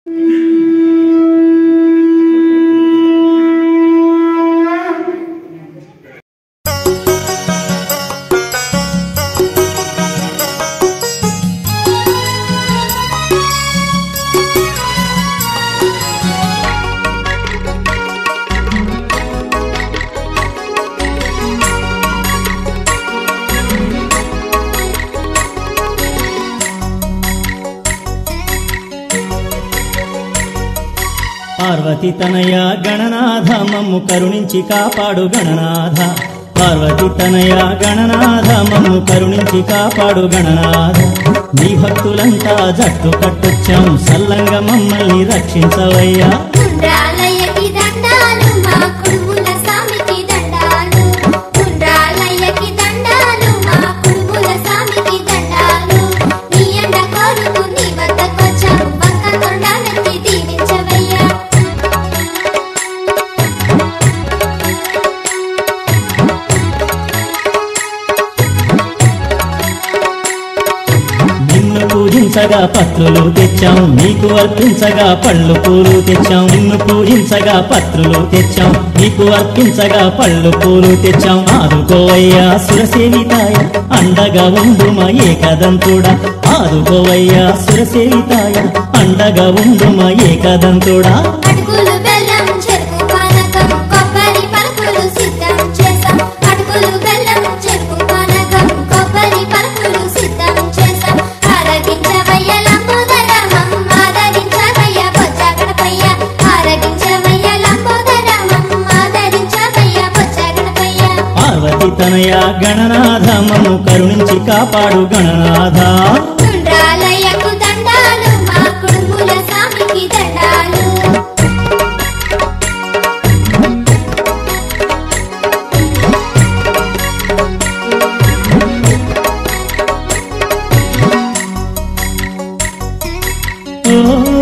పార్వతి తనయ గణనాథ మమ్ము కరుణించి కాపాడు గణనాథ పార్వతి తనయ గణనాథ మమ్ము కరుణించి కాపాడు గణనాథ నీ భక్తులంతా జట్టు కట్టొచ్చాం సల్లంగా మమ్మల్ని రక్షించవయ్యా ఉండ్రాలయ్యకి దండాలు మా కుడుముల స్వామికి దండాలు ఉండ్రాలయ్యకి దండాలు మా కుడుముల స్వామికి దండాలు నీ అండ కోరుకు నీ వద్దకొచ్చాం పక్క కొండాలెత్తి దీవించవయ్యా నిన్ను పూజించగా పత్రులు తెచ్చాం నీకు అర్పించగా పళ్ళు పూలు తెచ్చాం నిన్ను పూజించగా పత్రులు తెచ్చాం నీకు అర్పించగా పళ్ళు పూలు తెచ్చాం ఆదుకోవయ్యా సురసేవితాయ అండగా ఉండుమ ఏకదంతుడా ఆదుకోవయ్యా సురసేవితాయ అండగా ఉండుమ ఏకదంతుడా అటుకులు బెల్లం చెరుకు పానకం కొబ్బరి పలుకులు సిద్ధం చేసాం అటుకులు బెల్లం చెరుకు పానకం కొబ్బరి పలుకులు సిద్ధం చేసాం ఆరగించవయ్య లంబోదరమం ఆదరించవయ్య బొజ్జ గణపయ్య ఆరగించవయ్య లంబోదరమం ఆదరించవయ్య బొజ్జ గణపయ్య పార్వతి తనయ గణనాథ మమ్ము కరుణించి కాపాడు గణనాథ ఉండ్రాలయ్యకు దండాలు మా కుడుముల స్వామికి దండాలు ఓ,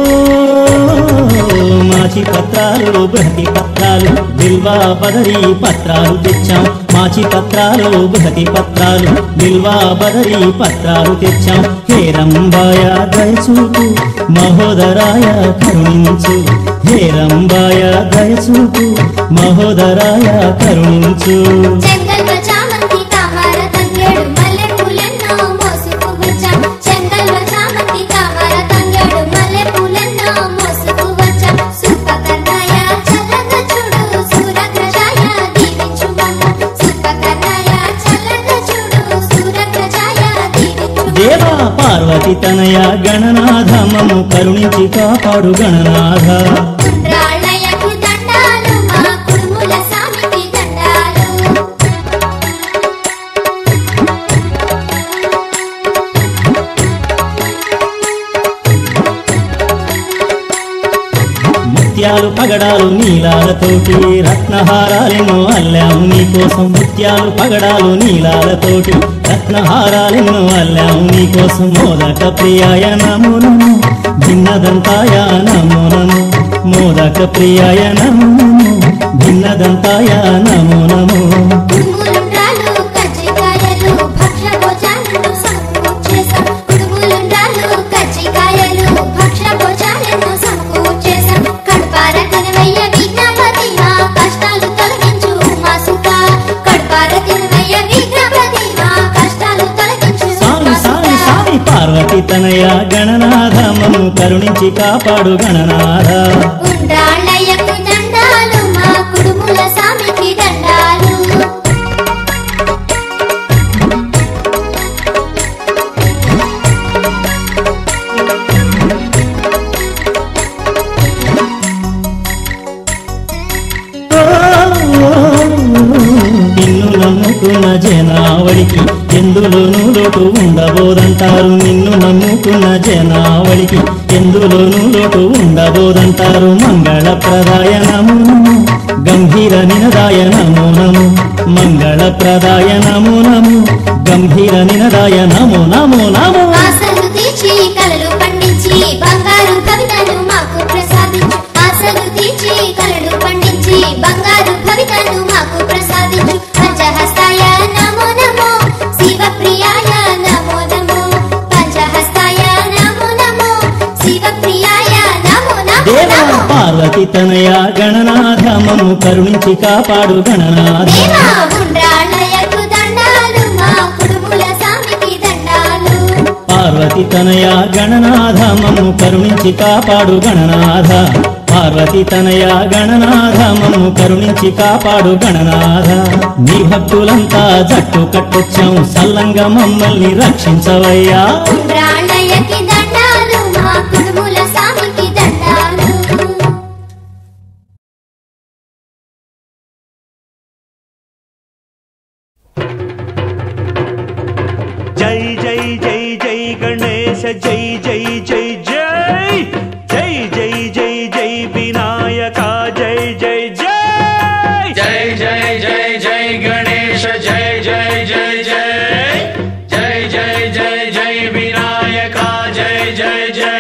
మాచి పత్రాలు బృహతి పత్రాలు బిల్వా బదరీ పత్రాలు తెచ్చాం మాచి పత్రాలు బృహతి పత్రాలు బిల్వా బదరీ పత్రాలు తెచ్చాం హేరంబాయ దయచూపు మహోదరాయ కరుణించు హేరంబాయ దయచూపు మహోదరాయ కరుణించు చెంగల్వ చామంతి తామర తంగేడు మల్లె పూలెన్నో మోసుకు వచ్చాం చెంగల్వ చామంతి తామర తంగేడు మల్లె పూలెన్నో మోసుకు వచ్చాం సుప్పకర్ణాయ చల్లగా చూడు సూరగ్రజాయ దీవించు మమ్ము సుప్పకర్ణాయ చల్లగా చూడు సూరగ్రజాయ దీవించు దేవా పార్వతి తనయ గణనాథ మమ్ము కరుణించి కాపాడు గణనాథ ఉండ్రాళ్ళయ్యకు దండాలు మా కుడుముల స్వామికి దండాలు ముత్యాలు పగడాలు నీలాలతోటి రత్నహారాలెన్నో అల్లాము నీకోసం ముత్యాలు పగడాలు నీలాలతోటి రత్నహారాలెన్నో అల్లాము నీకోసం మోదక ప్రియాయ నమో నమో భిన్నదంతాయ నమో నమో మోదక ప్రియాయ నమో నమో భిన్నదంతాయ నమో నమో కుడుములుండ్రాలు కజ్జికాయలు భక్ష భోజనాలను సమకూర్చేశాం కుడుములుండ్రాలు కజ్జికాయలు భక్ష భోజనాలను సమకూర్చేశాం కడుపార తిరువయ్య విఘ్నపతి మా కష్టాలు తొలగించు మా సుఖ కడుపార తిరువయ్య విఘ్నపతి మా కష్టాలు తొలగించు సామి మా సామి సుఖ సామి పార్వతి తనయ గణనాథ మమ్ము కరుణించి కాపాడు గణనాథ ఉండ్రాళ్ళయ్యకు దండాలు మా కుడుముల స్వామికి దండాలు నిన్ను నమ్ముకున్న జనావళికి ఎందులోనూ లోటు ఉండబోదంటారు నిన్ను నమ్ముకున్న జనావళికి ఎందులోనూ లోటు ఉండబోదంటారు మంగళప్రదాయ నమో నమో గంభీర నినదాయ నమో నమో మంగళప్రదాయ నమో నమో గంభీర నినదాయ నమో నమో నమో ఆశలు తీర్చి కలలు పండించి బంగారు కవితను మాకు ప్రసాదించు ఆశలు తీర్చి కలలు పండించి బంగారు కవితను మాకు ప్రసాదించు పంచహస్తాయ నమో నమో శివప్రియాయ నమో నమో పంచహస్తాయ నమో నమో శివప్రియాయ నమో దేవా పార్వతి తనయ గణనాథ మమ్ము కరుణించి కాపాడు గణనాథ దేవా ఉండ్రాళ్ళయ్యకు దండాలు మా కుడుముల సామికి దండాలు పార్వతి తనయ గణనాథ మమ్ము కరుణించి కాపాడు గణనాథ పార్వతి తనయ గణనాథ మమ్ము కరుణించి కాపాడు గణనాథ నీ భక్తులంతా జట్టు కట్టొచ్చాం సల్లంగా మమ్మల్ని రక్షించవయ్యా ఉండ్రాళ్ళయ్యకి దండాలు మా కుడుముల సామికి దండాలు జై జై జై జై గణేశ జై జై జై జై జై జై జై జై వినాయక జై జై జై జై జై జై జై గణేశ జై జై జై జై జై జై జై జై వినాయక జై జై జై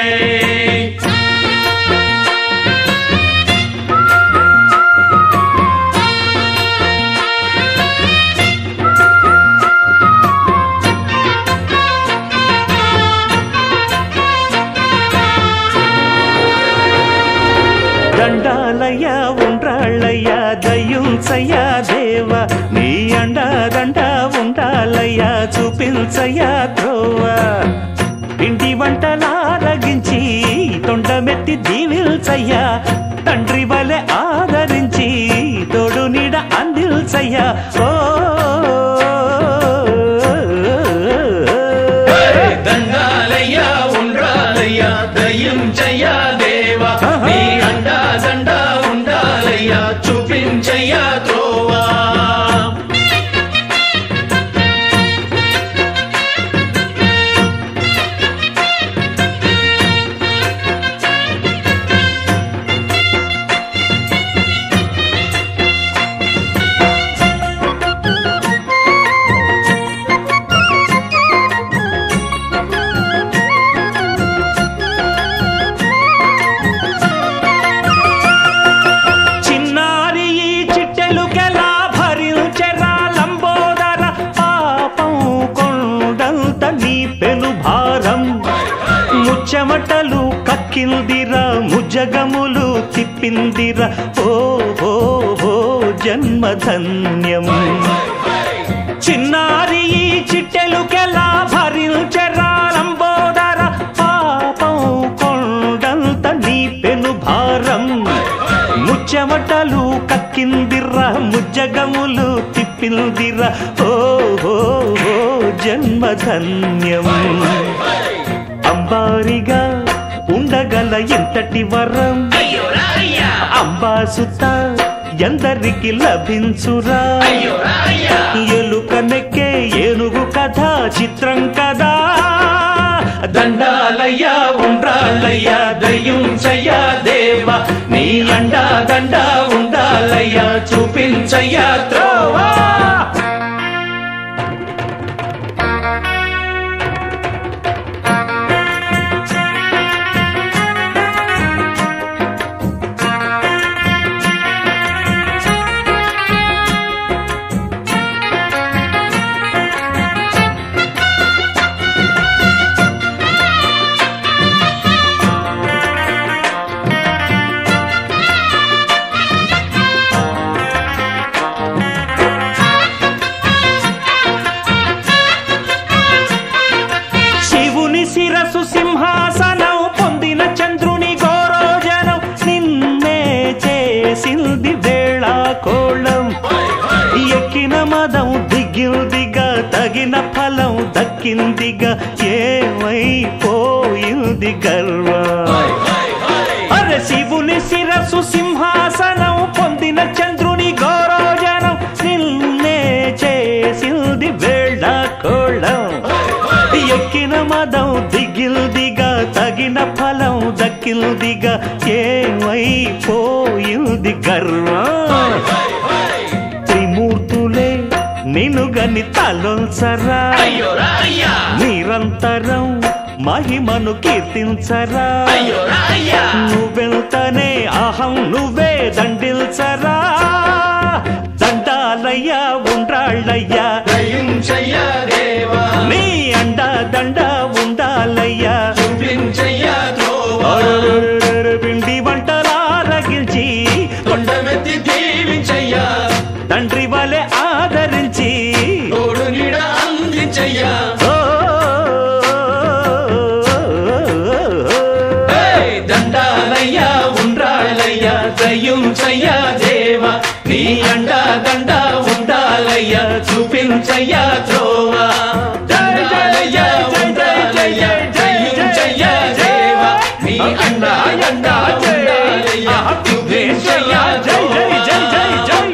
దండాలయ్య ఉండ్రాళ్ళయ్య దయ్యుంచయ్య దేవ నీ అండ దండ ఉండాలయ్య చూపించయ్య త్రోవ ఇంటి వంటలారగించి తొండమెత్తి దీవిల్చయ్య తండ్రి వలె ఆదరించి తోడు నీడ అందిల్చయ్య ఓ దండాలయ్య ఉండ్రాలయ్య దయ్యం చెయ్య దేవా నీ అండా దండ ఉండాలయ్య చూపించయ్య త్రోవా చిన్నారి ఈ చిట్టెలుకెలా భరించెరా లంబోదర పాపం కొండంత నీ పెను భారం ముచ్చమటలు కక్కిందిరా ముజగములు తిప్పిందిరా ఓ ఓ ఓ జన్మధన్యం చిన్నారి ఈ చిట్టెలుకెలా భరించెరా లంబోదర పాపం కొండంత నీ పెను భారం ముచ్చమటలు కక్కిందిర్రా ముజ్జగములు తిప్పిందిరా ఓ ఓ ఓ జన్మధన్యం అంబారిగా ఉండగల ఎంతటి వరం అంబాసుత ఎందరికి లభించురా ఎలుక నెక్కే ఏనుగు కథ చిత్రం కదా దండాలయ్య ఉండ్రాలయ్య దయ్యుంచయ్య దేవ నీ అండా దండ ఉండాలయ్య చూపించయ్య త్రోవా శివుని శిరసు సింహాసనం పొందిన చంద్రుని గౌరోజనం నిన్నే చేసింది వేళ కోళం ఎక్కిన మదం దిగిందిగా తగిన ఫలం దక్కిందిగా ఏమైపోయింది గర్వం అరే శివుని శిరసు సింహాసనం పొందిన చంద్రుని గౌరోజనం నిన్నే చేసింది వేళ కోళం ఎక్కిన మదం దిగిల్దిగా తగిన ఫలం దక్కిల్దిగా ఏమైపోయింది గర్వం త్రిమూర్తులే నిన్ను గని తలొల్సరా అయ్యో రాయ్యా నిరంతరం మహిమను కీర్తించరా అయ్యో రాయ్యా నువ్వెళ్తానే అహం నువ్వే దండిల్చరా దండాలయ్యా ఉండ్రాళ్ళయ్యా దయించయ్య దేవా నీ అండ దండ ఉండాలయ్యా చూపించయ్య త్రోవా అరెరెరెరె పిండి వంట ఉండాలయ్య త్రోవ ఉండాలయ్య ఉండాలయ్య జయించయ్య దేవ నీ అండ అండ ఉండాలయ్య యుద్ధేశ్వర జై జై జై జై జై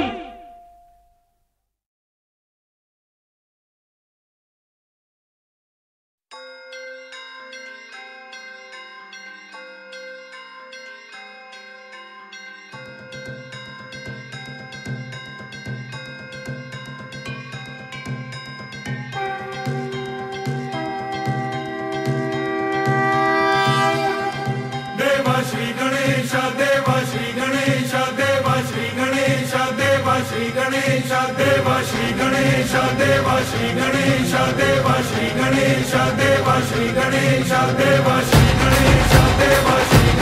ದೇವ ಶ್ರೀ ಗಣೇಶ ದೇವ ಶ್ರೀ ಗಣೇಶ ದೇವ ಶ್ರೀ ಗಣೇಶ ದೇವ ಶ್ರೀ ಗಣೇಶ ದೇವ ಶ್ರೀ ಗಣೇಶ ದೇವ ಶ್ರೀ ಗಣೇಶ ದೇವ ಶ್ರೀ ಗಣೇಶ ದೇವ ಶ್ರೀ ಗಣೇಶ ದೇವ ಶ್ರೀ ಗಣೇಶ ದೇವ ಶ್ರೀ